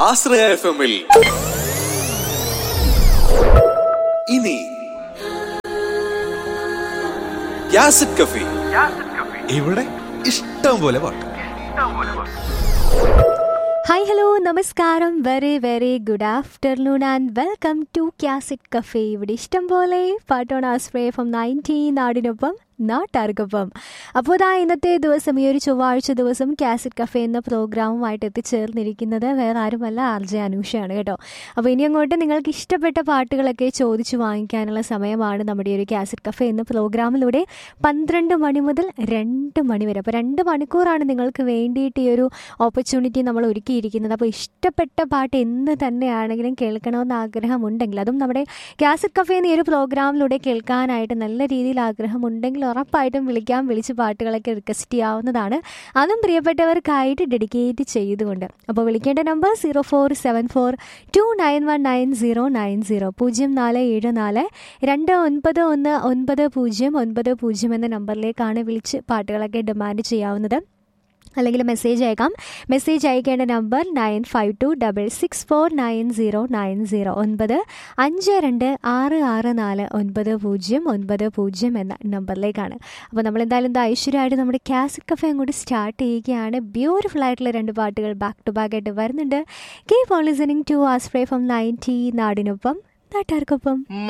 ആശ്രയ F എമ്മിൽ ഇനി യാസിഡ് കഫി ഇവിടെ ഇഷ്ടം പോലെ പാട്ട് ഹായ് ഹലോ നമസ്കാരം very very good afternoon and welcome to cassette cafe ഇവിടെ ഇഷ്ടം പോലെ പാട്ടോൺ ആസ്പ്രേ ഫ്രം നയൻറ്റീൻ നാടിനൊപ്പം നാട്ടാർക്കൊപ്പം അപ്പോൾ ഇതാ ഇന്നത്തെ ദിവസം ഈ ഒരു ചൊവ്വാഴ്ച ദിവസം കാസറ്റ് കഫേ എന്ന പ്രോഗ്രാമുമായിട്ട് എത്തിച്ചേർന്നിരിക്കുന്നത് വേറെ ആരുമല്ല ആർ ജെ അനൂഷയാണ് കേട്ടോ അപ്പോൾ ഇനി അങ്ങോട്ട് നിങ്ങൾക്ക് ഇഷ്ടപ്പെട്ട പാട്ടുകളൊക്കെ ചോദിച്ചു വാങ്ങിക്കാനുള്ള സമയമാണ് നമ്മുടെ ഈ ഒരു കാസറ്റ് കഫേ എന്ന പ്രോഗ്രാമിലൂടെ പന്ത്രണ്ട് മണി മുതൽ രണ്ട് മണി വരെ അപ്പോൾ രണ്ട് മണിക്കൂറാണ് നിങ്ങൾക്ക് വേണ്ടിയിട്ട് ഈ ഒരു ഓപ്പർച്യൂണിറ്റി നമ്മൾ ഒരുക്കിയിരിക്കുന്നത് അപ്പോൾ ഇഷ്ടപ്പെട്ട പാട്ട് എന്ന് തന്നെയാണെങ്കിലും കേൾക്കണമെന്ന് ആഗ്രഹമുണ്ടെങ്കിൽ അതും നമ്മുടെ കാസറ്റ് കഫേ എന്ന ഈ ഒരു പ്രോഗ്രാമിലൂടെ കേൾക്കാനായിട്ട് നല്ല രീതിയിൽ ആഗ്രഹമുണ്ടെങ്കിൽ ഉറപ്പായിട്ടും വിളിക്കാം വിളിച്ച് പാട്ടുകളൊക്കെ റിക്വസ്റ്റ് ചെയ്യാവുന്നതാണ് അതും പ്രിയപ്പെട്ടവർക്കായിട്ട് ഡെഡിക്കേറ്റ് ചെയ്തുകൊണ്ട് അപ്പോൾ വിളിക്കേണ്ട number zero four seven four two nine one nine zero nine zero പൂജ്യം നാല് ഏഴ് നാല് രണ്ട് ഒൻപത് ഒന്ന് ഒൻപത് പൂജ്യം ഒൻപത് പൂജ്യം എന്ന നമ്പറിലേക്കാണ് വിളിച്ച് പാട്ടുകളൊക്കെ ഡിമാൻഡ് ചെയ്യാവുന്നത് അല്ലെങ്കിൽ മെസ്സേജ് അയക്കാം മെസ്സേജ് അയക്കേണ്ട number nine five two double six four nine zero nine zero ഒൻപത് അഞ്ച് രണ്ട് ആറ് ആറ് നാല് ഒൻപത് പൂജ്യം ഒൻപത് പൂജ്യം എന്ന നമ്പറിലേക്കാണ് അപ്പോൾ നമ്മൾ എന്തായാലും എന്താ ഐശ്വര്യമായിട്ട് നമ്മുടെ കാസിക് കഫേ അങ്ങോട്ട് സ്റ്റാർട്ട് ചെയ്യുകയാണ് ബ്യൂട്ടിഫുൾ ആയിട്ടുള്ള രണ്ട് പാട്ടുകൾ ബാക്ക് ടു ബാക്ക് ആയിട്ട് വരുന്നുണ്ട് കീപ് ഓൺ ലിസണിങ് ടു ആസ്പ്രേ ഫ്രം നയൻറ്റി നാടിനൊപ്പം നാട്ടുകാർക്കൊപ്പം